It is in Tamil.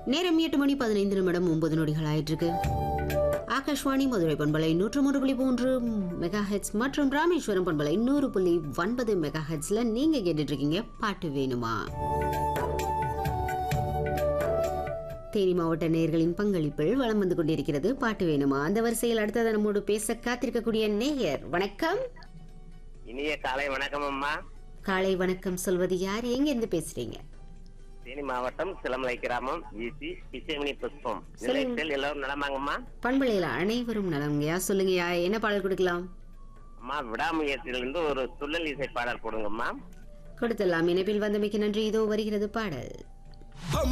நேரம் எட்டு மணி பதினைந்து நிமிடம் ஒன்பது நொடிகள் ஆயிட்டிருக்கு ஆகாஷ்வாணி மதுரை பண்பலை நூற்று மூன்று புள்ளி மூன்று மெகா ஹெட்ஸ் மற்றும் ராமேஸ்வரம் பண்பலை நூறு புள்ளி ஒன்பது மெகா ஹெட்ஸ்ல நீங்க கேட்டுட்டு இருக்கீங்க பாட்டு வேணுமா தேனி மாவட்ட நேயர்களின் பங்களிப்பில் வலம் வந்து கொண்டிருக்கிறது பாட்டு வேணுமா அந்த வரிசையில் அடுத்தது நம்மோடு பேச காத்திருக்கக்கூடிய நேயர் வணக்கம் இனிய காலை வணக்கம் அம்மா காலை வணக்கம் சொல்வது யார் எங்க இருந்து பேசுறீங்க தேனி மாவட்டம் சிலமலை கிராமம் ஈசி பிச்சைமணி புஷ்பம் சொல்லுங்க. நிலையத்தில் எல்லாரும் நலமாங்கம்மா பண்பலையில் அனைவரும் நலங்கய்யா சொல்லுங்கய்யா என்ன பாடல் கொடுக்கலாம் அம்மா விடாமுயற்சியிலிருந்து ஒரு துள்ளல் இசை பாடல் போடுங்கம்மா கொடுத்துடலாம் இணைப்பில் வந்தமைக்கு நன்றி இதோ வருகிறது பாடல்